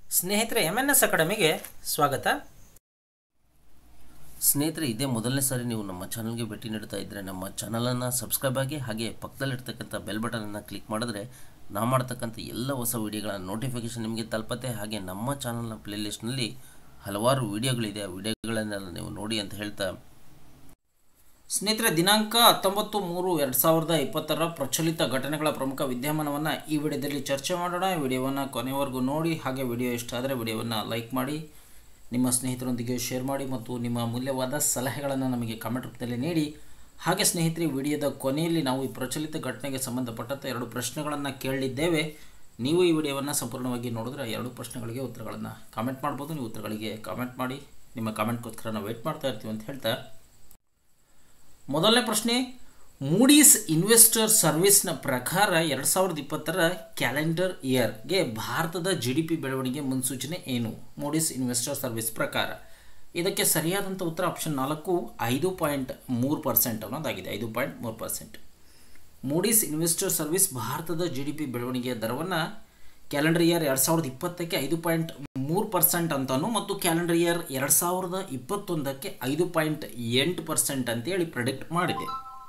ಸ್ನೇಹಿತರೆ M N S ಅಕಾಡೆಮಿಗೆ ಸ್ವಾಗತ ಸ್ನೇಹಿತರೆ ಇದೇ ಮೊದಲನೇ ಸಾರಿ ನೀವು ನಮ್ಮ ಚಾನಲ್ಗೆ ಭೇಟಿ ನೀಡ್ತಾ ಇದ್ದರೆ ನಮ್ಮ ಚಾನಲನ್ನು ಸಬ್ಸ್ಕ್ರೈಬ್ ಆಗಿ ಹಾಗೆ ಪಕ್ಕದಲ್ಲಿರ್ತಕ್ಕಂಥ ಬೆಲ್ ಬಟನನ್ನು ಕ್ಲಿಕ್ ಮಾಡಿದ್ರೆ ನಾವು ಮಾಡ್ತಕ್ಕಂಥ ಎಲ್ಲ ಹೊಸ ವಿಡಿಯೋಗಳ ನೋಟಿಫಿಕೇಷನ್ ನಿಮಗೆ ತಲುಪತ್ತೆ ಹಾಗೆ ನಮ್ಮ ಚಾನಲ್ನ ಪ್ಲೇಲಿಸ್ಟ್ನಲ್ಲಿ ಹಲವಾರು ವಿಡಿಯೋಗಳಿದೆ ಆ ವಿಡಿಯೋಗಳನ್ನೆಲ್ಲ ನೀವು ನೋಡಿ ಅಂತ ಹೇಳ್ತಾ ಸ್ನೇಹಿತರೆ ದಿನಾಂಕ ಹತ್ತೊಂಬತ್ತು ಮೂರು ಎರಡು ಸಾವಿರದ ಇಪ್ಪತ್ತರ ಪ್ರಚಲಿತ ಘಟನೆಗಳ ಪ್ರಮುಖ ವಿದ್ಯಮಾನವನ್ನು ಈ ವಿಡಿಯೋದಲ್ಲಿ ಚರ್ಚೆ ಮಾಡೋಣ ಈ ವಿಡಿಯೋವನ್ನು ಕೊನೆವರೆಗೂ ನೋಡಿ ಹಾಗೆ ವಿಡಿಯೋ ಇಷ್ಟ ಆದರೆ ವಿಡಿಯೋವನ್ನು ಲೈಕ್ ಮಾಡಿ ನಿಮ್ಮ ಸ್ನೇಹಿತರೊಂದಿಗೆ ಶೇರ್ ಮಾಡಿ ಮತ್ತು ನಿಮ್ಮ ಮೂಲ್ಯವಾದ ಸಲಹೆಗಳನ್ನು ನಮಗೆ ಕಾಮೆಂಟ್ ರೂಪದಲ್ಲಿ ನೀಡಿ ಹಾಗೆ ಸ್ನೇಹಿತರೆ ವಿಡಿಯೋದ ಕೊನೆಯಲ್ಲಿ ನಾವು ಈ ಪ್ರಚಲಿತ ಘಟನೆಗೆ ಸಂಬಂಧಪಟ್ಟಂತೆ ಎರಡು ಪ್ರಶ್ನೆಗಳನ್ನು ಕೇಳಲಿದ್ದೇವೆ ನೀವು ಈ ವಿಡಿಯೋವನ್ನು ಸಂಪೂರ್ಣವಾಗಿ ನೋಡಿದ್ರೆ ಆ ಎರಡು ಪ್ರಶ್ನೆಗಳಿಗೆ ಉತ್ತರಗಳನ್ನು ಕಾಮೆಂಟ್ ಮಾಡ್ಬೋದು ನೀವು ಉತ್ತರಗಳಿಗೆ ಕಾಮೆಂಟ್ ಮಾಡಿ ನಿಮ್ಮ ಕಾಮೆಂಟ್ಗೋಸ್ಕರ ನಾವು ವೆಯ್ಟ್ ಮಾಡ್ತಾ ಇರ್ತೀವಿ ಅಂತ ಹೇಳ್ತಾ ಮೊದಲನೇ ಪ್ರಶ್ನೆ ಮೂಡೀಸ್ ಇನ್ವೆಸ್ಟರ್ ಸರ್ವಿಸ್ನ ಪ್ರಕಾರ ಎರಡು ಸಾವಿರದ ಇಪ್ಪತ್ತರ ಕ್ಯಾಲೆಂಡರ್ ಇಯರ್ಗೆ ಭಾರತದ ಜಿ ಡಿ ಪಿ ಬೆಳವಣಿಗೆ ಮುನ್ಸೂಚನೆ ಏನು ಮೂಡೀಸ್ ಇನ್ವೆಸ್ಟರ್ ಸರ್ವಿಸ್ ಪ್ರಕಾರ ಇದಕ್ಕೆ ಸರಿಯಾದಂಥ ಉತ್ತರ ಆಪ್ಷನ್ ನಾಲ್ಕು ಐದು ಪಾಯಿಂಟ್ ಮೂರು ಪರ್ಸೆಂಟ್ ಅನ್ನೋದಾಗಿದೆ ಐದು ಪಾಯಿಂಟ್ ಮೂರು ಪರ್ಸೆಂಟ್ ಮೂಡೀಸ್ ಇನ್ವೆಸ್ಟರ್ ಸರ್ವಿಸ್ ಭಾರತದ ಜಿ ಡಿ ಪಿ ಬೆಳವಣಿಗೆಯ ದರವನ್ನು ಕ್ಯಾಲೆಂಡರ್ ಇಯರ್ ಎರಡು ಸಾವಿರದ ಇಪ್ಪತ್ತಕ್ಕೆ ಐದು ಪಾಯಿಂಟ್ ಮೂರು ಪರ್ಸೆಂಟ್ ಅಂತಾನು ಮತ್ತು ಕ್ಯಾಲೆಂಡರ್ ಇಯರ್ ಎರಡು ಸಾವಿರದ ಇಪ್ಪತ್ತೊಂದಕ್ಕೆ ಐದು ಪಾಯಿಂಟ್ ಎಂಟು ಪರ್ಸೆಂಟ್ ಅಂತೇಳಿ ಪ್ರೆಡಿಕ್ಟ್ ಮಾಡಿದೆ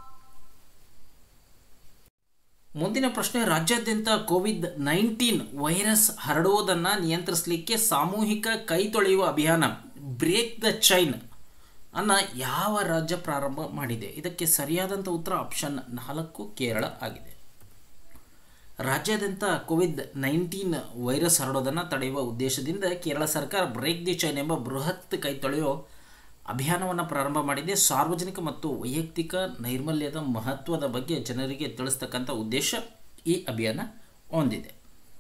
ಮುಂದಿನ ಪ್ರಶ್ನೆ ರಾಜ್ಯಾದ್ಯಂತ ಕೋವಿಡ್ ನೈನ್ಟೀನ್ ವೈರಸ್ ಹರಡುವುದನ್ನು ನಿಯಂತ್ರಿಸಲಿಕ್ಕೆ ಸಾಮೂಹಿಕ ಕೈ ತೊಳೆಯುವ ಅಭಿಯಾನ ಬ್ರೇಕ್ ದ ಚೈನ್ ಅನ್ನ ಯಾವ ರಾಜ್ಯ ಪ್ರಾರಂಭ ಮಾಡಿದೆ ಇದಕ್ಕೆ ಸರಿಯಾದಂಥ ಉತ್ತರ ಆಪ್ಷನ್ ನಾಲ್ಕು ಕೇರಳ ಆಗಿದೆ ರಾಜ್ಯಾದ್ಯಂತ ಕೋವಿಡ್ ನೈನ್ಟೀನ್ ವೈರಸ್ ಹರಡೋದನ್ನು ತಡೆಯುವ ಉದ್ದೇಶದಿಂದ ಕೇರಳ ಸರ್ಕಾರ ಬ್ರೇಕ್ ದಿ ಚೈನ್ ಎಂಬ ಬೃಹತ್ ಕೈ ತೊಳೆಯೋ ಅಭಿಯಾನವನ್ನು ಪ್ರಾರಂಭ ಮಾಡಿದೆ ಸಾರ್ವಜನಿಕ ಮತ್ತು ವೈಯಕ್ತಿಕ ನೈರ್ಮಲ್ಯದ ಮಹತ್ವದ ಬಗ್ಗೆ ಜನರಿಗೆ ತಿಳಿಸ್ತಕ್ಕಂಥ ಉದ್ದೇಶ ಈ ಅಭಿಯಾನ ಹೊಂದಿದೆ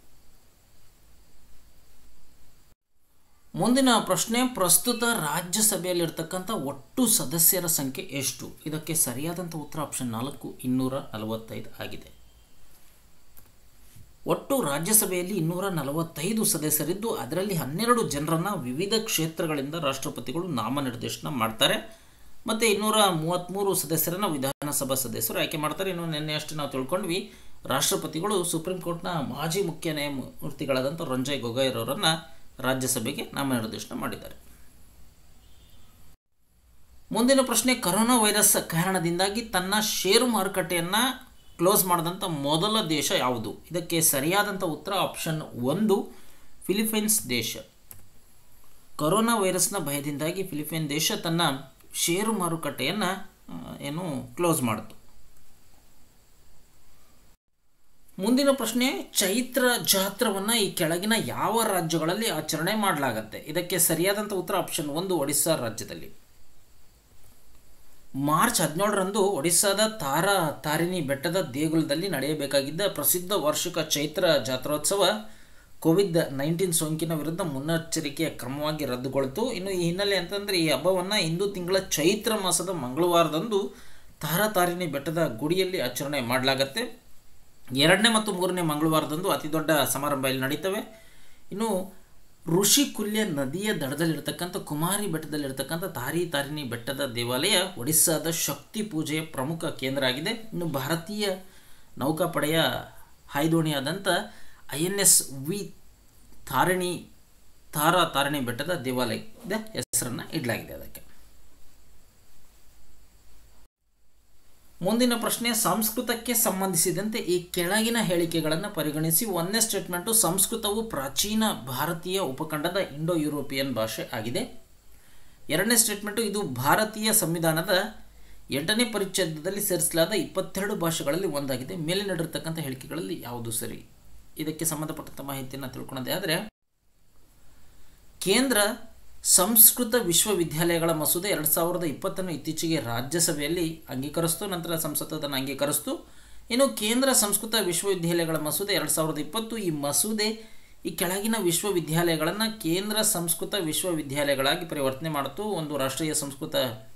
ಮುಂದಿನ ಪ್ರಶ್ನೆ ಪ್ರಸ್ತುತ ರಾಜ್ಯಸಭೆಯಲ್ಲಿರ್ತಕ್ಕಂಥ ಒಟ್ಟು ಸದಸ್ಯರ ಸಂಖ್ಯೆ ಎಷ್ಟು ಇದಕ್ಕೆ ಸರಿಯಾದಂಥ ಉತ್ತರ ಆಪ್ಷನ್ ನಾಲ್ಕು ಇನ್ನೂರ ನಲವತ್ತೈದು ಆಗಿದೆ ಒಟ್ಟು ರಾಜ್ಯಸಭೆಯಲ್ಲಿ ಇನ್ನೂರ ನಲವತ್ತೈದು ಸದಸ್ಯರಿದ್ದು ಅದರಲ್ಲಿ ಹನ್ನೆರಡು ಜನರನ್ನು ವಿವಿಧ ಕ್ಷೇತ್ರಗಳಿಂದ ರಾಷ್ಟ್ರಪತಿಗಳು ನಾಮನಿರ್ದೇಶನ ಮಾಡ್ತಾರೆ ಮತ್ತು ಇನ್ನೂರ ಮೂವತ್ತ್ಮೂರು ಸದಸ್ಯರನ್ನು ವಿಧಾನಸಭಾ ಸದಸ್ಯರು ಆಯ್ಕೆ ಮಾಡ್ತಾರೆ ಇನ್ನು ನಿನ್ನೆ ಅಷ್ಟು ನಾವು ತಿಳ್ಕೊಂಡ್ವಿ ರಾಷ್ಟ್ರಪತಿಗಳು ಸುಪ್ರೀಂ ಕೋರ್ಟ್ನ ಮಾಜಿ ಮುಖ್ಯ ನ್ಯಾಯಮೂರ್ತಿಗಳಾದಂಥ ರಂಜಯ್ ಗೊಗೊಯ್ರವರನ್ನು ರಾಜ್ಯಸಭೆಗೆ ನಾಮನಿರ್ದೇಶನ ಮಾಡಿದ್ದಾರೆ ಮುಂದಿನ ಪ್ರಶ್ನೆ ಕರೋನಾ ವೈರಸ್ ಕಾರಣದಿಂದಾಗಿ ತನ್ನ ಷೇರು ಮಾರುಕಟ್ಟೆಯನ್ನು ಕ್ಲೋಸ್ ಮಾಡಿದಂಥ ಮೊದಲ ದೇಶ ಯಾವುದು ಇದಕ್ಕೆ ಸರಿಯಾದಂಥ ಉತ್ತರ ಆಪ್ಷನ್ ಒಂದು ಫಿಲಿಪೈನ್ಸ್ ದೇಶ ಕೊರೋನಾ ವೈರಸ್ನ ಭಯದಿಂದಾಗಿ ಫಿಲಿಪೈನ್ ದೇಶ ತನ್ನ ಷೇರು ಮಾರುಕಟ್ಟೆಯನ್ನು ಏನು ಕ್ಲೋಸ್ ಮಾಡಿತು ಮುಂದಿನ ಪ್ರಶ್ನೆ ಚೈತ್ರ ಜಾತ್ರವನ್ನು ಈ ಕೆಳಗಿನ ಯಾವ ರಾಜ್ಯಗಳಲ್ಲಿ ಆಚರಣೆ ಮಾಡಲಾಗತ್ತೆ ಇದಕ್ಕೆ ಸರಿಯಾದಂಥ ಉತ್ತರ ಆಪ್ಷನ್ ಒಂದು ಒಡಿಸ್ಸಾ ರಾಜ್ಯದಲ್ಲಿ ಮಾರ್ಚ್ ಹದಿನೇಳರಂದು ಒಡಿಸ್ಸಾದ ತಾರಾ ತಾರಿಣಿ ಬೆಟ್ಟದ ದೇಗುಲದಲ್ಲಿ ನಡೆಯಬೇಕಾಗಿದ್ದ ಪ್ರಸಿದ್ಧ ವಾರ್ಷಿಕ ಚೈತ್ರ ಜಾತ್ರೋತ್ಸವ ಕೋವಿಡ್ ನೈನ್ಟೀನ್ ಸೋಂಕಿನ ವಿರುದ್ಧ ಮುನ್ನೆಚ್ಚರಿಕೆಯ ಕ್ರಮವಾಗಿ ರದ್ದುಗೊಳಿತು ಇನ್ನು ಈ ಹಿನ್ನೆಲೆ ಅಂತಂದರೆ ಈ ಹಬ್ಬವನ್ನು ಇಂದು ತಿಂಗಳ ಚೈತ್ರ ಮಾಸದ ಮಂಗಳವಾರದಂದು ತಾರಾ ತಾರಿಣಿ ಬೆಟ್ಟದ ಗುಡಿಯಲ್ಲಿ ಆಚರಣೆ ಮಾಡಲಾಗತ್ತೆ ಎರಡನೇ ಮತ್ತು ಮೂರನೇ ಮಂಗಳವಾರದಂದು ಅತಿ ದೊಡ್ಡ ಸಮಾರಂಭ ಇಲ್ಲಿ ನಡೀತವೆ ಇನ್ನು ಋಷಿಕುಲ್ಯ ನದಿಯ ದಡದಲ್ಲಿರ್ತಕ್ಕಂಥ ಕುಮಾರಿ ಬೆಟ್ಟದಲ್ಲಿರ್ತಕ್ಕಂಥ ತಾರಿ ತಾರಿಣಿ ಬೆಟ್ಟದ ದೇವಾಲಯ ಒಡಿಸ್ಸಾದ ಶಕ್ತಿ ಪೂಜೆಯ ಪ್ರಮುಖ ಕೇಂದ್ರ ಆಗಿದೆ ಇನ್ನು ಭಾರತೀಯ ನೌಕಾಪಡೆಯ ಹಾಯ್ದೋಣಿಯಾದಂಥ I N S V Tarini Tara Tarini ಬೆಟ್ಟದ ದೇವಾಲಯದ ಹೆಸರನ್ನು ಇಡಲಾಗಿದೆ ಅದಕ್ಕೆ ಮುಂದಿನ ಪ್ರಶ್ನೆ ಸಂಸ್ಕೃತಕ್ಕೆ ಸಂಬಂಧಿಸಿದಂತೆ ಈ ಕೆಳಗಿನ ಹೇಳಿಕೆಗಳನ್ನು ಪರಿಗಣಿಸಿ ಒಂದನೇ ಸ್ಟೇಟ್ಮೆಂಟು ಸಂಸ್ಕೃತವು ಪ್ರಾಚೀನ ಭಾರತೀಯ ಉಪಖಂಡದ ಇಂಡೋ ಯುರೋಪಿಯನ್ ಭಾಷೆ ಆಗಿದೆ ಎರಡನೇ ಸ್ಟೇಟ್ಮೆಂಟು ಇದು ಭಾರತೀಯ ಸಂವಿಧಾನದ ಎಂಟನೇ ಪರಿಚ್ಛೇದದಲ್ಲಿ ಸೇರಿಸಲಾದ ಇಪ್ಪತ್ತೆರಡು ಭಾಷೆಗಳಲ್ಲಿ ಒಂದಾಗಿದೆ ಮೇಲೆ ನಡೆರ್ತಕ್ಕಂಥ ಹೇಳಿಕೆಗಳಲ್ಲಿ ಯಾವುದು ಸರಿ ಇದಕ್ಕೆ ಸಂಬಂಧಪಟ್ಟಂಥ ಮಾಹಿತಿಯನ್ನು ತಿಳ್ಕೊಳ್ಳೋದೇ ಆದರೆ ಕೇಂದ್ರ ಸಂಸ್ಕೃತ ವಿಶ್ವವಿದ್ಯಾಲಯಗಳ ಮಸೂದೆ ಎರಡು ಸಾವಿರದ ಇಪ್ಪತ್ತನ್ನು ಇತ್ತೀಚೆಗೆ ರಾಜ್ಯಸಭೆಯಲ್ಲಿ ಅಂಗೀಕರಿಸ್ತು ನಂತರ ಸಂಸತ್ ಅದನ್ನು ಅಂಗೀಕರಿಸ್ತು ಇನ್ನು ಕೇಂದ್ರ ಸಂಸ್ಕೃತ ವಿಶ್ವವಿದ್ಯಾಲಯಗಳ ಮಸೂದೆ ಎರಡು ಸಾವಿರದ ಇಪ್ಪತ್ತು ಈ ಮಸೂದೆ ಈ ಕೆಳಗಿನ ವಿಶ್ವವಿದ್ಯಾಲಯಗಳನ್ನು ಕೇಂದ್ರ ಸಂಸ್ಕೃತ ವಿಶ್ವವಿದ್ಯಾಲಯಗಳಾಗಿ ಪರಿವರ್ತನೆ ಮಾಡಿತು ಒಂದು ರಾಷ್ಟ್ರೀಯ ಸಂಸ್ಕೃತ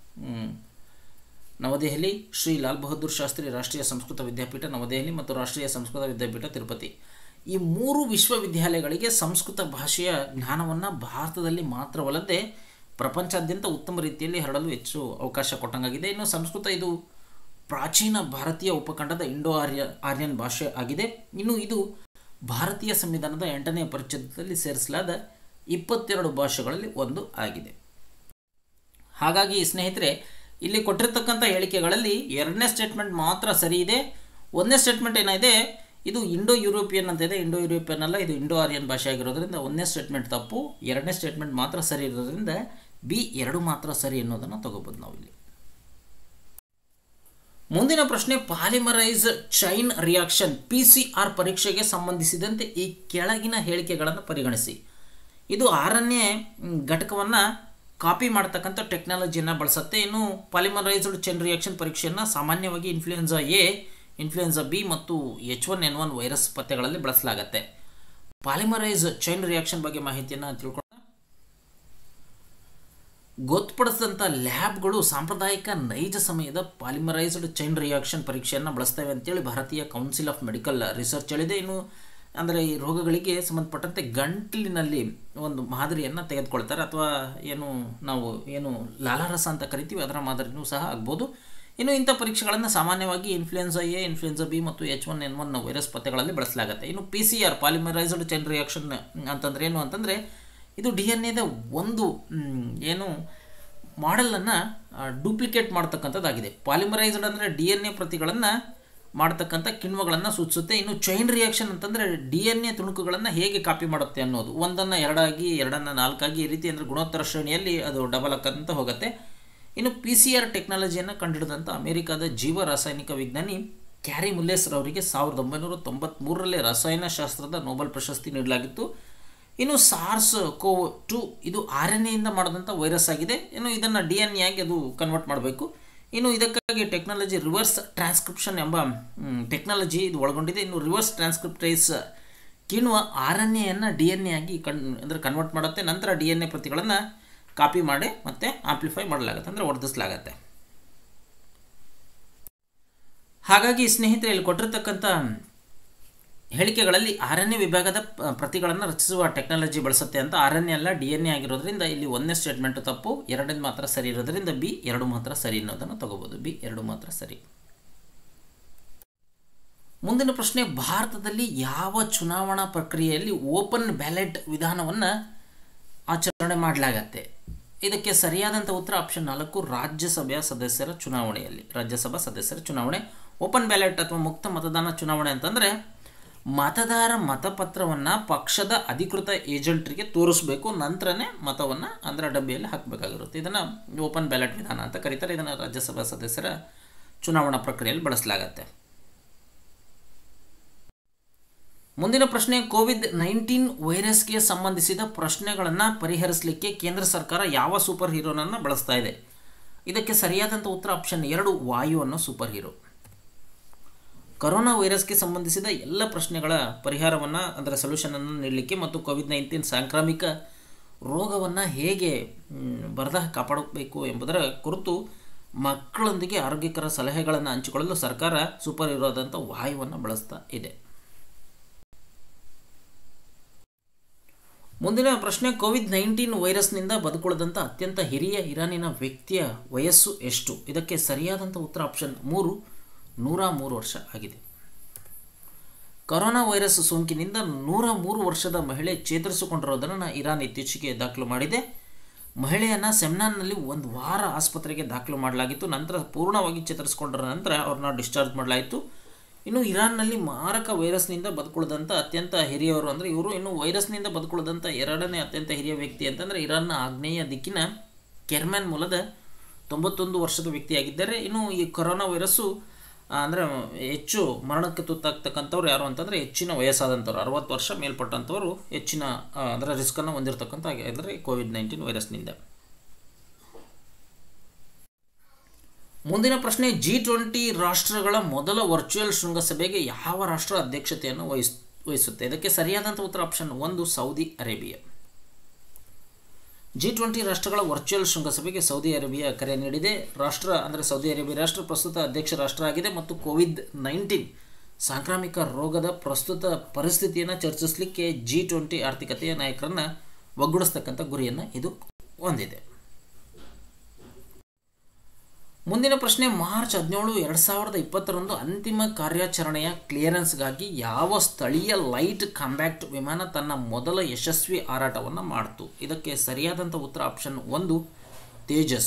ನವದೆಹಲಿ ಶ್ರೀ ಲಾಲ್ ಬಹದ್ದೂರ್ ಶಾಸ್ತ್ರಿ ರಾಷ್ಟ್ರೀಯ ಸಂಸ್ಕೃತ ವಿದ್ಯಾಪೀಠ ನವದೆಹಲಿ ಮತ್ತು ರಾಷ್ಟ್ರೀಯ ಸಂಸ್ಕೃತ ವಿದ್ಯಾಪೀಠ ತಿರುಪತಿ ಈ ಮೂರು ವಿಶ್ವವಿದ್ಯಾಲಯಗಳಿಗೆ ಸಂಸ್ಕೃತ ಭಾಷೆಯ ಜ್ಞಾನವನ್ನು ಭಾರತದಲ್ಲಿ ಮಾತ್ರವಲ್ಲದೆ ಪ್ರಪಂಚಾದ್ಯಂತ ಉತ್ತಮ ರೀತಿಯಲ್ಲಿ ಹರಡಲು ಹೆಚ್ಚು ಅವಕಾಶ ಕೊಟ್ಟಂಗಾಗಿದೆ ಇನ್ನು ಸಂಸ್ಕೃತ ಇದು ಪ್ರಾಚೀನ ಭಾರತೀಯ ಉಪಖಂಡದ ಇಂಡೋ ಆರ್ಯ ಆರ್ಯನ್ ಭಾಷೆ ಆಗಿದೆ ಇನ್ನು ಇದು ಭಾರತೀಯ ಸಂವಿಧಾನದ ಎಂಟನೇ ಪರಿಚ್ಛೇದದಲ್ಲಿ ಸೇರಿಸಲಾದ ಇಪ್ಪತ್ತೆರಡು ಭಾಷೆಗಳಲ್ಲಿ ಒಂದು ಆಗಿದೆ ಹಾಗಾಗಿ ಸ್ನೇಹಿತರೆ ಇಲ್ಲಿ ಕೊಟ್ಟಿರ್ತಕ್ಕಂಥ ಹೇಳಿಕೆಗಳಲ್ಲಿ ಎರಡನೇ ಸ್ಟೇಟ್ಮೆಂಟ್ ಮಾತ್ರ ಸರಿ ಇದೆ ಒಂದನೇ ಸ್ಟೇಟ್ಮೆಂಟ್ ಏನಿದೆ ಇದು ಇಂಡೋ ಯುರೋಪಿಯನ್ ಅಂತ ಇದೆ ಇಂಡೋ ಯುರೋಪಿಯನ್ ಅಲ್ಲ ಇದು ಇಂಡೋ ಆರ್ಯನ್ ಭಾಷೆ ಆಗಿರೋದ್ರಿಂದ ಒಂದನೇ ಸ್ಟೇಟ್ಮೆಂಟ್ ತಪ್ಪು ಎರಡನೇ ಸ್ಟೇಟ್ಮೆಂಟ್ ಮಾತ್ರ ಸರಿ ಇರೋದ್ರಿಂದ ಬಿ ಎರಡು ಮಾತ್ರ ಸರಿ ಅನ್ನೋದನ್ನು ತಗೋಬೋದು ನಾವು ಇಲ್ಲಿ ಮುಂದಿನ ಪ್ರಶ್ನೆ polymerise chain reaction P C R ಪರೀಕ್ಷೆಗೆ ಸಂಬಂಧಿಸಿದಂತೆ ಈ ಕೆಳಗಿನ ಹೇಳಿಕೆಗಳನ್ನು ಪರಿಗಣಿಸಿ ಇದು ಆರನೇ ಘಟಕವನ್ನು ಕಾಪಿ ಮಾಡ್ತಕ್ಕಂಥ ಟೆಕ್ನಾಲಜಿಯನ್ನು ಬಳಸುತ್ತೆ ಇನ್ನು ಪಾಲಿಮರೈಸ್ಡ್ ಚೈನ್ ರಿಯಾಕ್ಷನ್ ಪರೀಕ್ಷೆಯನ್ನು ಸಾಮಾನ್ಯವಾಗಿ ಇನ್ಫ್ಲೂಯೆನ್ಸಾ ಎ ಇನ್ಫ್ಲೂಯೆನ್ಸಾ ಬಿ ಮತ್ತು H one N one virus ಪತ್ತೆಗಳಲ್ಲಿ ಬಳಸಲಾಗುತ್ತೆ ಪಾಲಿಮರೈಸ್ ಚೈನ್ ರಿಯಾಕ್ಷನ್ ಬಗ್ಗೆ ಮಾಹಿತಿಯನ್ನು ತಿಳ್ಕೊಳ್ಳೋಣ ಗೊತ್ತುಪಡಿಸಿದಂಥ ಲ್ಯಾಬ್ಗಳು ಸಾಂಪ್ರದಾಯಿಕ ನೈಜ ಸಮಯದ ಪಾಲಿಮರೈಸ್ಡ್ ಚೈನ್ ರಿಯಾಕ್ಷನ್ ಪರೀಕ್ಷೆಯನ್ನು ಬಳಸ್ತೇವೆ ಅಂತೇಳಿ ಭಾರತೀಯ ಕೌನ್ಸಿಲ್ ಆಫ್ ಮೆಡಿಕಲ್ ರಿಸರ್ಚ್ ಹೇಳಿದೆ ಇನ್ನು ಅಂದರೆ ಈ ರೋಗಗಳಿಗೆ ಸಂಬಂಧಪಟ್ಟಂತೆ ಗಂಟಲಿನಲ್ಲಿ ಒಂದು ಮಾದರಿಯನ್ನು ತೆಗೆದುಕೊಳ್ತಾರೆ ಅಥವಾ ಏನು ನಾವು ಏನು ಲಾಲಾರಸ ಅಂತ ಕರಿತೀವಿ ಅದರ ಮಾದರಿನೂ ಸಹ ಆಗ್ಬೋದು ಇನ್ನು ಇಂಥ ಪರೀಕ್ಷೆಗಳನ್ನು ಸಾಮಾನ್ಯವಾಗಿ ಇನ್ಫ್ಲೂಯೆನ್ಸಾ ಎ ಇನ್ಫ್ಲೂಯೆನ್ಸಾ ಬಿ ಮತ್ತು H one N one virus ಪತ್ತೆಗಳಲ್ಲಿ ಬಳಸಲಾಗುತ್ತೆ ಇನ್ನು P C R polymerised chain reaction ಅಂತಂದ್ರೆ ಏನು ಅಂತಂದರೆ ಇದು ಡಿ ಎನ್ ಎದ ಒಂದು ಏನು ಮಾಡೆಲನ್ನು ಡೂಪ್ಲಿಕೇಟ್ ಮಾಡ್ತಕ್ಕಂಥದ್ದಾಗಿದೆ ಪಾಲಿಮರೈಸ್ಡ್ ಅಂದರೆ ಡಿ ಎನ್ ಎ ಪ್ರತಿಗಳನ್ನು ಮಾಡ್ತಕ್ಕಂಥ ಕಿಣ್ವಗಳನ್ನು ಸೂಚಿಸುತ್ತೆ ಇನ್ನು ಚೈನ್ ರಿಯಾಕ್ಷನ್ ಅಂತಂದರೆ ಡಿ ಎನ್ ಎ ತುಣುಕುಗಳನ್ನು ಹೇಗೆ ಕಾಪಿ ಮಾಡುತ್ತೆ ಅನ್ನೋದು ಒಂದನ್ನು ಎರಡಾಗಿ ಎರಡನ್ನು ನಾಲ್ಕಾಗಿ ಈ ರೀತಿ ಅಂದರೆ ಗುಣೋತ್ತರ ಶ್ರೇಣಿಯಲ್ಲಿ ಅದು ಡಬಲ್ ಅಂತ ಹೋಗುತ್ತೆ ಇನ್ನು ಪಿ ಸಿ ಆರ್ ಟೆಕ್ನಾಲಜಿಯನ್ನು ಕಂಡುಹಿಡಿದಂಥ ಅಮೆರಿಕದ ಜೀವ ರಾಸಾಯನಿಕ ವಿಜ್ಞಾನಿ ಕ್ಯಾರಿ ಮುಲ್ಲೇಸ್ ರವರಿಗೆ ಸಾವಿರದ ಒಂಬೈನೂರ ತೊಂಬತ್ತ್ಮೂರರಲ್ಲಿ ರಸಾಯನಶಾಸ್ತ್ರದ ನೋಬೆಲ್ ಪ್ರಶಸ್ತಿ ನೀಡಲಾಗಿತ್ತು ಇನ್ನು ಸಾರ್ಸ್ ಕೋವ್ ಟು ಇದು ಆರ್ ಎನ್ ಎಯಿಂದ ಮಾಡಿದಂಥ ವೈರಸ್ ಆಗಿದೆ ಇನ್ನು ಇದನ್ನು ಡಿ ಎನ್ ಎ ಆಗಿ ಅದು ಕನ್ವರ್ಟ್ ಮಾಡಬೇಕು ಇನ್ನು ಇದಕ್ಕಾಗಿ ಟೆಕ್ನಾಲಜಿ ರಿವರ್ಸ್ ಟ್ರಾನ್ಸ್ಕ್ರಿಪ್ಷನ್ ಎಂಬ ಟೆಕ್ನಾಲಜಿ ಇದು ಒಳಗೊಂಡಿದೆ ಇನ್ನು ರಿವರ್ಸ್ ಟ್ರಾನ್ಸ್ಕ್ರಿಪ್ಟೈಸ್ ಕಿಣ್ವ ಆರ್ ಎನ್ ಎಯನ್ನು ಡಿ ಎನ್ ಎ ಆಗಿ ಕನ್ ಅಂದರೆ ಕನ್ವರ್ಟ್ ಮಾಡುತ್ತೆ ನಂತರ ಡಿ ಎನ್ ಎ ಪ್ರತಿಗಳನ್ನು ಕಾಪಿ ಮಾಡಿ ಮತ್ತೆ ಆಂಪ್ಲಿಫೈ ಮಾಡಲಾಗುತ್ತೆ ಅಂದರೆ ವರ್ಧಿಸಲಾಗತ್ತೆ ಹಾಗಾಗಿ ಸ್ನೇಹಿತರೆ ಇಲ್ಲಿ ಕೊಟ್ಟಿರ್ತಕ್ಕಂಥ ಹೇಳಿಕೆಗಳಲ್ಲಿ ಆರನೇ ವಿಭಾಗದ ಪ್ರತಿಗಳನ್ನು ರಚಿಸುವ ಟೆಕ್ನಾಲಜಿ ಬಳಸುತ್ತೆ ಅಂತ ಆರನೇ ಅಲ್ಲ ಡಿ ಎನ್ ಎ ಆಗಿರೋದ್ರಿಂದ ಇಲ್ಲಿ ಒಂದನೇ ಸ್ಟೇಟ್ಮೆಂಟ್ ತಪ್ಪು ಎರಡನೇ ಮಾತ್ರ ಸರಿ ಇರೋದ್ರಿಂದ ಬಿ ಎರಡು ಮಾತ್ರ ಸರಿ ಅನ್ನೋದನ್ನು ತಗೋಬೋದು ಬಿ ಎರಡು ಮಾತ್ರ ಸರಿ ಮುಂದಿನ ಪ್ರಶ್ನೆ ಭಾರತದಲ್ಲಿ ಯಾವ ಚುನಾವಣಾ ಪ್ರಕ್ರಿಯೆಯಲ್ಲಿ ಓಪನ್ ಬ್ಯಾಲೆಟ್ ವಿಧಾನವನ್ನು ಆಚರಣೆ ಮಾಡಲಾಗತ್ತೆ ಇದಕ್ಕೆ ಸರಿಯಾದಂಥ ಉತ್ತರ ಆಪ್ಷನ್ ನಾಲ್ಕು ರಾಜ್ಯಸಭೆಯ ಸದಸ್ಯರ ಚುನಾವಣೆಯಲ್ಲಿ ರಾಜ್ಯಸಭಾ ಸದಸ್ಯರ ಚುನಾವಣೆ ಓಪನ್ ಬ್ಯಾಲೆಟ್ ಅಥವಾ ಮುಕ್ತ ಮತದಾನ ಚುನಾವಣೆ ಅಂತಂದರೆ ಮತದಾರ ಮತಪತ್ರವನ್ನು ಪಕ್ಷದ ಅಧಿಕೃತ ಏಜೆಂಟ್ರಿಗೆ ತೋರಿಸ್ಬೇಕು ನಂತರನೇ ಮತವನ್ನು ಅಂದರೆ ಡಬ್ಬಿಯಲ್ಲಿ ಹಾಕಬೇಕಾಗಿರುತ್ತೆ ಇದನ್ನು ಓಪನ್ ಬ್ಯಾಲೆಟ್ ವಿಧಾನ ಅಂತ ಕರೀತಾರೆ ಇದನ್ನು ರಾಜ್ಯಸಭಾ ಸದಸ್ಯರ ಚುನಾವಣಾ ಪ್ರಕ್ರಿಯೆಯಲ್ಲಿ ಬಳಸಲಾಗತ್ತೆ ಮುಂದಿನ ಪ್ರಶ್ನೆ ಕೋವಿಡ್ ನೈನ್ಟೀನ್ ವೈರಸ್ಗೆ ಸಂಬಂಧಿಸಿದ ಪ್ರಶ್ನೆಗಳನ್ನು ಪರಿಹರಿಸಲಿಕ್ಕೆ ಕೇಂದ್ರ ಸರ್ಕಾರ ಯಾವ ಸೂಪರ್ ಹೀರೋನನ್ನು ಬಳಸ್ತಾ ಇದೆ ಇದಕ್ಕೆ ಸರಿಯಾದಂಥ ಉತ್ತರ ಆಪ್ಷನ್ ಎರಡು ವಾಯು ಅನ್ನೋ ಸೂಪರ್ ಹೀರೋ ಕೊರೋನಾ ವೈರಸ್ಗೆ ಸಂಬಂಧಿಸಿದ ಎಲ್ಲ ಪ್ರಶ್ನೆಗಳ ಪರಿಹಾರವನ್ನು ಅದರ ಸೊಲ್ಯೂಷನನ್ನು ನೀಡಲಿಕ್ಕೆ ಮತ್ತು ಕೋವಿಡ್ ನೈನ್ಟೀನ್ ಸಾಂಕ್ರಾಮಿಕ ರೋಗವನ್ನು ಹೇಗೆ ಬರದ ಕಾಪಾಡಬೇಕು ಎಂಬುದರ ಕುರಿತು ಮಕ್ಕಳೊಂದಿಗೆ ಆರೋಗ್ಯಕರ ಸಲಹೆಗಳನ್ನು ಹಂಚಿಕೊಳ್ಳಲು ಸರ್ಕಾರ ಸೂಪರ್ ಹೀರೋದಂಥ ವಾಯುವನ್ನು ಬಳಸ್ತಾ ಇದೆ ಮುಂದಿನ ಪ್ರಶ್ನೆ ಕೋವಿಡ್ ನೈನ್ಟೀನ್ ವೈರಸ್ನಿಂದ ಬದುಕುಳಿದಂಥ ಅತ್ಯಂತ ಹಿರಿಯ ಇರಾನಿನ ವ್ಯಕ್ತಿಯ ವಯಸ್ಸು ಎಷ್ಟು ಇದಕ್ಕೆ ಸರಿಯಾದಂಥ ಉತ್ತರ ಆಪ್ಷನ್ ಮೂರು ನೂರ ಮೂರು ವರ್ಷ ಆಗಿದೆ ಕೊರೋನಾ ವೈರಸ್ ಸೋಂಕಿನಿಂದ ನೂರ ಮೂರು ವರ್ಷದ ಮಹಿಳೆ ಚೇತರಿಸಿಕೊಂಡಿರೋದನ್ನು ಇರಾನ್ ಇತ್ತೀಚೆಗೆ ದಾಖಲು ಮಾಡಿದೆ ಮಹಿಳೆಯನ್ನು ಸೆಮ್ನಾನ್ನಲ್ಲಿ ಒಂದು ವಾರ ಆಸ್ಪತ್ರೆಗೆ ದಾಖಲು ಮಾಡಲಾಗಿತ್ತು ನಂತರ ಪೂರ್ಣವಾಗಿ ಚೇತರಿಸಿಕೊಂಡರ ನಂತರ ಅವ್ರನ್ನ ಡಿಸ್ಚಾರ್ಜ್ ಮಾಡಲಾಯಿತು ಇನ್ನು ಇರಾನ್ನಲ್ಲಿ ಮಾರಕ ವೈರಸ್ನಿಂದ ಬದುಕುಳಿದಂಥ ಅತ್ಯಂತ ಹಿರಿಯವರು ಅಂದರೆ ಇವರು ಇನ್ನು ವೈರಸ್ನಿಂದ ಬದುಕುಳಿದಂಥ ಎರಡನೇ ಅತ್ಯಂತ ಹಿರಿಯ ವ್ಯಕ್ತಿ ಅಂತಂದರೆ ಇರಾನ್ನ ಆಗ್ನೇಯ ದಿಕ್ಕಿನ ಕೆರ್ಮ್ಯಾನ್ ಮೂಲದ ತೊಂಬತ್ತೊಂದು ವರ್ಷದ ವ್ಯಕ್ತಿಯಾಗಿದ್ದಾರೆ ಇನ್ನು ಈ ಕೊರೋನಾ ವೈರಸ್ಸು ಅಂದರೆ ಹೆಚ್ಚು ಮರಣಕ್ಕೆ ತುತ್ತಾಗ್ತಕ್ಕಂಥವ್ರು ಯಾರು ಅಂತಂದರೆ ಹೆಚ್ಚಿನ ವಯಸ್ಸಾದಂಥವ್ರು ಅರವತ್ತು ವರ್ಷ ಮೇಲ್ಪಟ್ಟಂಥವರು ಹೆಚ್ಚಿನ ಅದರ ರಿಸ್ಕನ್ನು ಹೊಂದಿರತಕ್ಕಂಥ ಅಂದರೆ ಕೋವಿಡ್ ನೈನ್ಟೀನ್ ವೈರಸ್ನಿಂದ ಮುಂದಿನ ಪ್ರಶ್ನೆ ಜಿ ಟ್ವೆಂಟಿ ರಾಷ್ಟ್ರಗಳ ಮೊದಲ ವರ್ಚುವಲ್ ಶೃಂಗಸಭೆಗೆ ಯಾವ ರಾಷ್ಟ್ರ ಅಧ್ಯಕ್ಷತೆಯನ್ನು ವಹಿಸ್ ವಹಿಸುತ್ತೆ ಇದಕ್ಕೆ ಸರಿಯಾದಂಥ ಉತ್ತರ ಆಪ್ಷನ್ ಒಂದು ಸೌದಿ ಅರೇಬಿಯಾ ಜಿ ಟ್ವೆಂಟಿ ರಾಷ್ಟ್ರಗಳ ವರ್ಚುವಲ್ ಶೃಂಗಸಭೆಗೆ ಸೌದಿ ಅರೇಬಿಯಾ ಕರೆ ನೀಡಿದೆ ರಾಷ್ಟ್ರ ಅಂದರೆ ಸೌದಿ ಅರೇಬಿಯಾ ರಾಷ್ಟ್ರ ಪ್ರಸ್ತುತ ಅಧ್ಯಕ್ಷ ರಾಷ್ಟ್ರ ಆಗಿದೆ ಮತ್ತು ಕೋವಿಡ್ ನೈನ್ಟೀನ್ ಸಾಂಕ್ರಾಮಿಕ ರೋಗದ ಪ್ರಸ್ತುತ ಪರಿಸ್ಥಿತಿಯನ್ನು ಚರ್ಚಿಸಲಿಕ್ಕೆ ಜಿ ಟ್ವೆಂಟಿ ಆರ್ಥಿಕತೆಯ ನಾಯಕರನ್ನು ಒಗ್ಗೂಡಿಸ್ತಕ್ಕಂಥ ಗುರಿಯನ್ನು ಇದು ಹೊಂದಿದೆ ಮುಂದಿನ ಪ್ರಶ್ನೆ ಮಾರ್ಚ್ ಹದಿನೇಳು ಎರಡು ಸಾವಿರದ ಇಪ್ಪತ್ತರಂದು ಅಂತಿಮ ಕಾರ್ಯಾಚರಣೆಯ ಕ್ಲಿಯರೆನ್ಸ್ಗಾಗಿ ಯಾವ ಸ್ಥಳೀಯ ಲೈಟ್ ಕಾಂಬ್ಯಾಕ್ಟ್ ವಿಮಾನ ತನ್ನ ಮೊದಲ ಯಶಸ್ವಿ ಹಾರಾಟವನ್ನು ಮಾಡಿತು ಇದಕ್ಕೆ ಸರಿಯಾದಂಥ ಉತ್ತರ ಆಪ್ಷನ್ ಒಂದು ತೇಜಸ್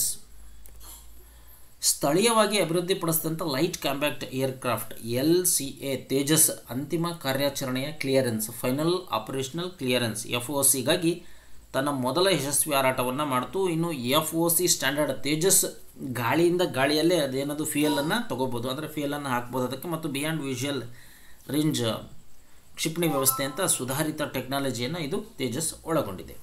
ಸ್ಥಳೀಯವಾಗಿ ಅಭಿವೃದ್ಧಿಪಡಿಸಿದಂಥ light combat aircraft L C A Tejas ಅಂತಿಮ ಕಾರ್ಯಾಚರಣೆಯ clearance final operational clearance F O ಸಿಗಾಗಿ ತನ್ನ ಮೊದಲ ಯಶಸ್ವಿ ಹಾರಾಟವನ್ನು ಮಾಡ್ತು ಇನ್ನು F O C standard Tejas ಗಾಳಿಯಿಂದ ಗಾಳಿಯಲ್ಲೇ ಅದೇನದು ಫ್ಯೂಯಲನ್ನು ತೊಗೋಬೋದು ಅಂದರೆ ಫ್ಯೂಯಲನ್ನು ಹಾಕ್ಬೋದು ಅದಕ್ಕೆ ಮತ್ತು ಬಿಯಾಂಡ್ ವಿಜುವಲ್ ರೇಂಜ್ ಕ್ಷಿಪಣಿ ವ್ಯವಸ್ಥೆ ಅಂತ ಸುಧಾರಿತ ಟೆಕ್ನಾಲಜಿಯನ್ನು ಇದು ತೇಜಸ್ ಒಳಗೊಂಡಿದೆ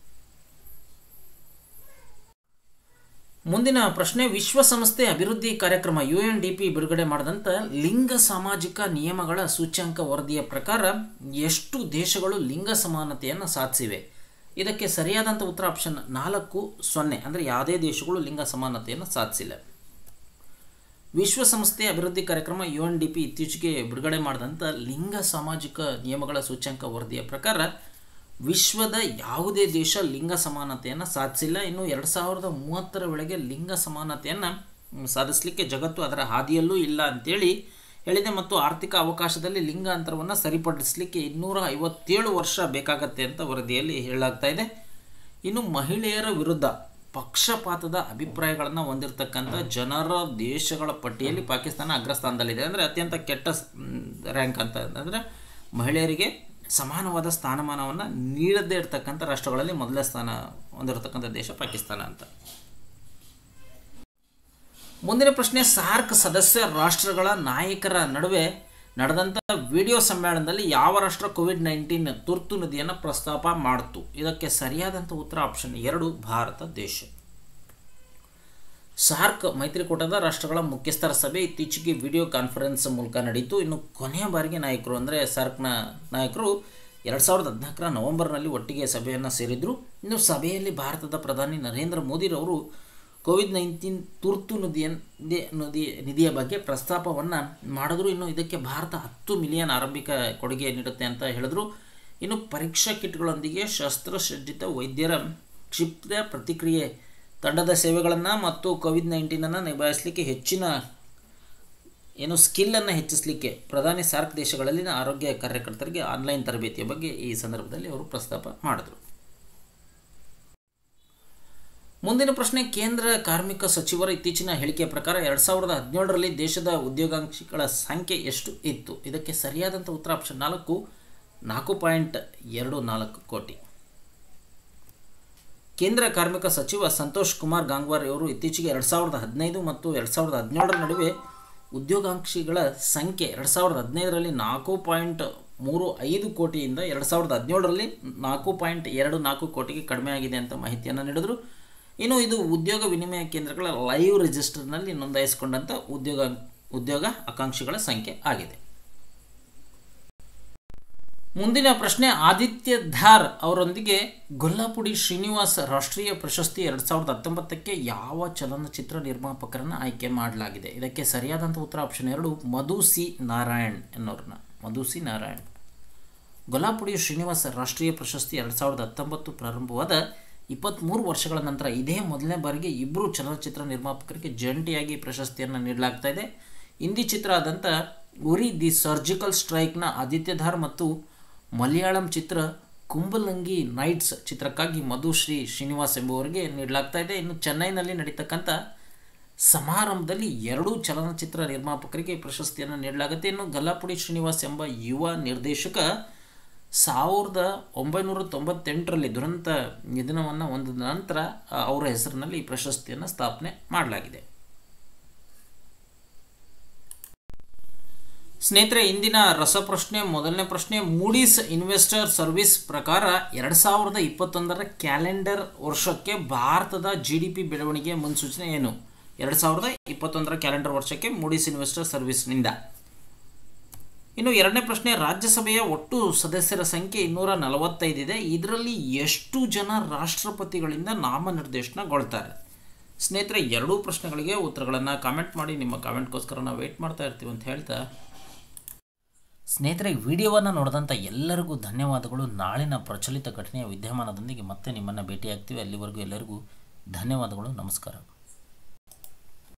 ಮುಂದಿನ ಪ್ರಶ್ನೆ ವಿಶ್ವಸಂಸ್ಥೆ ಅಭಿವೃದ್ಧಿ ಕಾರ್ಯಕ್ರಮ ಯು ಎನ್ ಡಿ ಪಿ ಬಿಡುಗಡೆ ಮಾಡಿದಂಥ ಲಿಂಗ ಸಾಮಾಜಿಕ ನಿಯಮಗಳ ಸೂಚ್ಯಂಕ ವರದಿಯ ಪ್ರಕಾರ ಎಷ್ಟು ದೇಶಗಳು ಲಿಂಗ ಸಮಾನತೆಯನ್ನು ಸಾಧಿಸಿವೆ ಇದಕ್ಕೆ ಸರಿಯಾದಂಥ ಉತ್ತರ ಆಪ್ಷನ್ ನಾಲ್ಕು ಸೊನ್ನೆ ಅಂದರೆ ಯಾವುದೇ ದೇಶಗಳು ಲಿಂಗ ಸಮಾನತೆಯನ್ನು ಸಾಧಿಸಿಲ್ಲ ವಿಶ್ವಸಂಸ್ಥೆ ಅಭಿವೃದ್ಧಿ ಕಾರ್ಯಕ್ರಮ ಯು ಎನ್ ಡಿ ಪಿ ಇತ್ತೀಚೆಗೆ ಬಿಡುಗಡೆ ಮಾಡಿದಂಥ ಲಿಂಗ ಸಾಮಾಜಿಕ ನಿಯಮಗಳ ಸೂಚ್ಯಂಕ ವರದಿಯ ಪ್ರಕಾರ ವಿಶ್ವದ ಯಾವುದೇ ದೇಶ ಲಿಂಗ ಸಮಾನತೆಯನ್ನು ಸಾಧಿಸಿಲ್ಲ ಇನ್ನು ಎರಡು ಸಾವಿರದ ಮೂವತ್ತರ ವೇಳೆಗೆ ಲಿಂಗ ಸಮಾನತೆಯನ್ನು ಸಾಧಿಸಲಿಕ್ಕೆ ಜಗತ್ತು ಅದರ ಹಾದಿಯಲ್ಲೂ ಇಲ್ಲ ಅಂತೇಳಿ ಹೇಳಿದೆ ಮತ್ತು ಆರ್ಥಿಕ ಅವಕಾಶದಲ್ಲಿ ಲಿಂಗ ಅಂತರವನ್ನು ಸರಿಪಡಿಸಲಿಕ್ಕೆ ಇನ್ನೂರ ಐವತ್ತೇಳು ವರ್ಷ ಬೇಕಾಗತ್ತೆ ಅಂತ ವರದಿಯಲ್ಲಿ ಹೇಳಲಾಗ್ತಾ ಇದೆ ಇನ್ನು ಮಹಿಳೆಯರ ವಿರುದ್ಧ ಪಕ್ಷಪಾತದ ಅಭಿಪ್ರಾಯಗಳನ್ನು ಹೊಂದಿರತಕ್ಕಂಥ ಜನರ ದೇಶಗಳ ಪಟ್ಟಿಯಲ್ಲಿ ಪಾಕಿಸ್ತಾನ ಅಗ್ರಸ್ಥಾನದಲ್ಲಿದೆ ಅಂದರೆ ಅತ್ಯಂತ ಕೆಟ್ಟ ರ್ಯಾಂಕ್ ಅಂತ ಅಂದರೆ ಮಹಿಳೆಯರಿಗೆ ಸಮಾನವಾದ ಸ್ಥಾನಮಾನವನ್ನು ನೀಡದೇ ಇರತಕ್ಕಂಥ ರಾಷ್ಟ್ರಗಳಲ್ಲಿ ಮೊದಲನೇ ಸ್ಥಾನ ಹೊಂದಿರತಕ್ಕಂಥ ದೇಶ ಪಾಕಿಸ್ತಾನ ಅಂತ ಮುಂದಿನ ಪ್ರಶ್ನೆ ಸಾರ್ಕ್ ಸದಸ್ಯ ರಾಷ್ಟ್ರಗಳ ನಾಯಕರ ನಡುವೆ ನಡೆದಂಥ ವಿಡಿಯೋ ಸಮ್ಮೇಳನದಲ್ಲಿ ಯಾವ ರಾಷ್ಟ್ರ ಕೋವಿಡ್ ನೈನ್ಟೀನ್ ತುರ್ತು ನಿಧಿಯನ್ನು ಪ್ರಸ್ತಾಪ ಮಾಡಿತು ಇದಕ್ಕೆ ಸರಿಯಾದಂಥ ಉತ್ತರ ಆಪ್ಷನ್ ಎರಡು ಭಾರತ ದೇಶ ಸಾರ್ಕ್ ಮೈತ್ರಿಕೂಟದ ರಾಷ್ಟ್ರಗಳ ಮುಖ್ಯಸ್ಥರ ಸಭೆ ಇತ್ತೀಚೆಗೆ ವಿಡಿಯೋ ಕಾನ್ಫರೆನ್ಸ್ ಮೂಲಕ ನಡೀತು ಇನ್ನು ಕೊನೆಯ ಬಾರಿಗೆ ನಾಯಕರು ಅಂದರೆ ಸಾರ್ಕ್ನ ನಾಯಕರು ಎರಡು ಸಾವಿರದ ಹದಿನಾಲ್ಕರ ನವೆಂಬರ್ನಲ್ಲಿ ಒಟ್ಟಿಗೆ ಸಭೆಯನ್ನು ಸೇರಿದರು ಇನ್ನು ಸಭೆಯಲ್ಲಿ ಭಾರತದ ಪ್ರಧಾನಿ ನರೇಂದ್ರ ಮೋದಿರವರು ಕೋವಿಡ್ ನೈನ್ಟೀನ್ ತುರ್ತು ನಿಧಿಯ ನದಿ ನಿಧಿಯ ಬಗ್ಗೆ ಪ್ರಸ್ತಾಪವನ್ನು ಮಾಡಿದ್ರು ಇನ್ನು ಇದಕ್ಕೆ ಭಾರತ ಹತ್ತು ಮಿಲಿಯನ್ ಆರಂಭಿಕ ಕೊಡುಗೆ ನೀಡುತ್ತೆ ಅಂತ ಹೇಳಿದ್ರು ಇನ್ನು ಪರೀಕ್ಷಾ ಕಿಟ್ಗಳೊಂದಿಗೆ ಶಸ್ತ್ರಸಜ್ಜಿತ ವೈದ್ಯರ ಕ್ಷಿಪ್ತ ಪ್ರತಿಕ್ರಿಯೆ ತಂಡದ ಸೇವೆಗಳನ್ನು ಮತ್ತು ಕೋವಿಡ್ ನೈನ್ಟೀನನ್ನು ನಿಭಾಯಿಸಲಿಕ್ಕೆ ಹೆಚ್ಚಿನ ಏನು ಸ್ಕಿಲ್ಲನ್ನು ಹೆಚ್ಚಿಸಲಿಕ್ಕೆ ಪ್ರಧಾನಿ ಸಾರ್ಕ್ ದೇಶಗಳಲ್ಲಿನ ಆರೋಗ್ಯ ಕಾರ್ಯಕರ್ತರಿಗೆ ಆನ್ಲೈನ್ ತರಬೇತಿಯ ಬಗ್ಗೆ ಈ ಸಂದರ್ಭದಲ್ಲಿ ಅವರು ಪ್ರಸ್ತಾಪ ಮಾಡಿದರು ಮುಂದಿನ ಪ್ರಶ್ನೆ ಕೇಂದ್ರ ಕಾರ್ಮಿಕ ಸಚಿವರ ಇತ್ತೀಚಿನ ಹೇಳಿಕೆಯ ಪ್ರಕಾರ ಎರಡು ಸಾವಿರದ ಹದಿನೇಳರಲ್ಲಿ ದೇಶದ ಉದ್ಯೋಗಾಂಕ್ಷಿಗಳ ಸಂಖ್ಯೆ ಎಷ್ಟು ಇತ್ತು ಇದಕ್ಕೆ ಸರಿಯಾದಂಥ ಉತ್ತರ ಆಪ್ಷನ್ ನಾಲ್ಕು ನಾಲ್ಕು ಪಾಯಿಂಟ್ ಎರಡು ನಾಲ್ಕು ಕೋಟಿ ಕೇಂದ್ರ ಕಾರ್ಮಿಕ ಸಚಿವ ಸಂತೋಷ್ ಕುಮಾರ್ ಗಾಂಗ್ವಾರ್ ಅವರು ಇತ್ತೀಚೆಗೆ ಎರಡು ಸಾವಿರದ ಹದಿನೈದು ಮತ್ತು ಎರಡು ಸಾವಿರದ ಹದಿನೇಳರ ನಡುವೆ ಉದ್ಯೋಗಾಂಕ್ಷಿಗಳ ಸಂಖ್ಯೆ ಎರಡು ಸಾವಿರದ ಹದಿನೈದರಲ್ಲಿ ನಾಲ್ಕು ಪಾಯಿಂಟ್ ಮೂರು ಐದು ಕೋಟಿಯಿಂದ ಎರಡು ಸಾವಿರದ ಹದಿನೇಳರಲ್ಲಿ ನಾಲ್ಕು ಪಾಯಿಂಟ್ ಎರಡು ನಾಲ್ಕು ಕೋಟಿಗೆ ಕಡಿಮೆ ಆಗಿದೆ ಅಂತ ಮಾಹಿತಿಯನ್ನು ನೀಡಿದರು ಇನ್ನು ಇದು ಉದ್ಯೋಗ ವಿನಿಮಯ ಕೇಂದ್ರಗಳ ಲೈವ್ ರಿಜಿಸ್ಟರ್ನಲ್ಲಿ ನೋಂದಾಯಿಸಿಕೊಂಡಂಥ ಉದ್ಯೋಗ ಉದ್ಯೋಗ ಆಕಾಂಕ್ಷಿಗಳ ಸಂಖ್ಯೆ ಆಗಿದೆ ಮುಂದಿನ ಪ್ರಶ್ನೆ ಆದಿತ್ಯ ಧಾರ್ ಅವರೊಂದಿಗೆ ಗೊಲ್ಲಾಪುಡಿ ಶ್ರೀನಿವಾಸ್ ರಾಷ್ಟ್ರೀಯ ಪ್ರಶಸ್ತಿ ಎರಡು ಸಾವಿರದ ಹತ್ತೊಂಬತ್ತಕ್ಕೆ ಯಾವ ಚಲನಚಿತ್ರ ನಿರ್ಮಾಪಕರನ್ನು ಆಯ್ಕೆ ಮಾಡಲಾಗಿದೆ ಇದಕ್ಕೆ ಸರಿಯಾದಂಥ ಉತ್ತರ ಆಪ್ಷನ್ ಎರಡು ಮಧು ಸಿ ನಾರಾಯಣ್ ಎನ್ನೋರನ್ನ ಮಧು ಸಿ ನಾರಾಯಣ್ ಗೊಲ್ಲಾಪುಡಿ ಶ್ರೀನಿವಾಸ ರಾಷ್ಟ್ರೀಯ ಪ್ರಶಸ್ತಿ ಎರಡು ಸಾವಿರದ ಹತ್ತೊಂಬತ್ತು ಪ್ರಾರಂಭವಾದ ಇಪ್ಪತ್ತ್ಮೂರು ವರ್ಷಗಳ ನಂತರ ಇದೇ ಮೊದಲನೇ ಬಾರಿಗೆ ಇಬ್ಬರು ಚಲನಚಿತ್ರ ನಿರ್ಮಾಪಕರಿಗೆ ಜಂಟಿಯಾಗಿ ಪ್ರಶಸ್ತಿಯನ್ನು ನೀಡಲಾಗ್ತಾ ಇದೆ ಹಿಂದಿ ಚಿತ್ರ ಆದಂಥ ಉರಿ ದಿ ಸರ್ಜಿಕಲ್ ಸ್ಟ್ರೈಕ್ನ ಆದಿತ್ಯಧಾರ್ ಮತ್ತು ಮಲಯಾಳಂ ಚಿತ್ರ ಕುಂಬಲಂಗಿ ನೈಟ್ಸ್ ಚಿತ್ರಕ್ಕಾಗಿ ಮಧುಶ್ರೀ ಶ್ರೀನಿವಾಸ್ ಎಂಬುವರಿಗೆ ನೀಡಲಾಗ್ತಾ ಇದೆ ಇನ್ನು ಚೆನ್ನೈನಲ್ಲಿ ನಡೀತಕ್ಕಂಥ ಸಮಾರಂಭದಲ್ಲಿ ಎರಡೂ ಚಲನಚಿತ್ರ ನಿರ್ಮಾಪಕರಿಗೆ ಪ್ರಶಸ್ತಿಯನ್ನು ನೀಡಲಾಗುತ್ತೆ ಇನ್ನು ಗಲ್ಲಾಪುಡಿ ಶ್ರೀನಿವಾಸ್ ಎಂಬ ಯುವ ನಿರ್ದೇಶಕ ಸಾವಿರದ ಒಂಬೈನೂರ ತೊಂಬತ್ತೆಂಟರಲ್ಲಿ ದುರಂತ ನಿಧನವನ್ನು ಹೊಂದಿದ ನಂತರ ಅವರ ಹೆಸರಿನಲ್ಲಿ ಈ ಪ್ರಶಸ್ತಿಯನ್ನು ಸ್ಥಾಪನೆ ಮಾಡಲಾಗಿದೆ ಸ್ನೇಹಿತರೆ ಇಂದಿನ ರಸಪ್ರಶ್ನೆ ಮೊದಲನೇ ಪ್ರಶ್ನೆ ಮೂಡೀಸ್ ಇನ್ವೆಸ್ಟರ್ ಸರ್ವಿಸ್ ಪ್ರಕಾರ ಎರಡು ಸಾವಿರದ ಇಪ್ಪತ್ತೊಂದರ ಕ್ಯಾಲೆಂಡರ್ ವರ್ಷಕ್ಕೆ ಭಾರತದ ಜಿ ಡಿ ಪಿ ಬೆಳವಣಿಗೆ ಮುನ್ಸೂಚನೆ ಏನು ಎರಡು ಸಾವಿರದ ಇಪ್ಪತ್ತೊಂದರ ಕ್ಯಾಲೆಂಡರ್ ವರ್ಷಕ್ಕೆ ಮೂಡೀಸ್ ಇನ್ವೆಸ್ಟರ್ ಸರ್ವಿಸ್ನಿಂದ ಇನ್ನು ಎರಡನೇ ಪ್ರಶ್ನೆ ರಾಜ್ಯಸಭೆಯ ಒಟ್ಟು ಸದಸ್ಯರ ಸಂಖ್ಯೆ ಇನ್ನೂರ ನಲವತ್ತೈದಿದೆ ಇದರಲ್ಲಿ ಎಷ್ಟು ಜನ ರಾಷ್ಟ್ರಪತಿಗಳಿಂದ ನಾಮನಿರ್ದೇಶನಗೊಳ್ತಾರೆ ಸ್ನೇಹಿತರೆ ಎರಡೂ ಪ್ರಶ್ನೆಗಳಿಗೆ ಉತ್ತರಗಳನ್ನು ಕಾಮೆಂಟ್ ಮಾಡಿ ನಿಮ್ಮ ಕಾಮೆಂಟ್ಗೋಸ್ಕರ ನಾವು ವೆಯ್ಟ್ ಮಾಡ್ತಾ ಇರ್ತೀವಿ ಅಂತ ಹೇಳ್ತಾ ಸ್ನೇಹಿತರೆ ವಿಡಿಯೋವನ್ನು ನೋಡಿದಂಥ ಎಲ್ಲರಿಗೂ ಧನ್ಯವಾದಗಳು ನಾಳಿನ ಪ್ರಚಲಿತ ಘಟನೆಯ ವಿದ್ಯಮಾನದೊಂದಿಗೆ ಮತ್ತೆ ನಿಮ್ಮನ್ನು ಭೇಟಿಯಾಗ್ತೀವಿ ಅಲ್ಲಿವರೆಗೂ ಎಲ್ಲರಿಗೂ ಧನ್ಯವಾದಗಳು ನಮಸ್ಕಾರ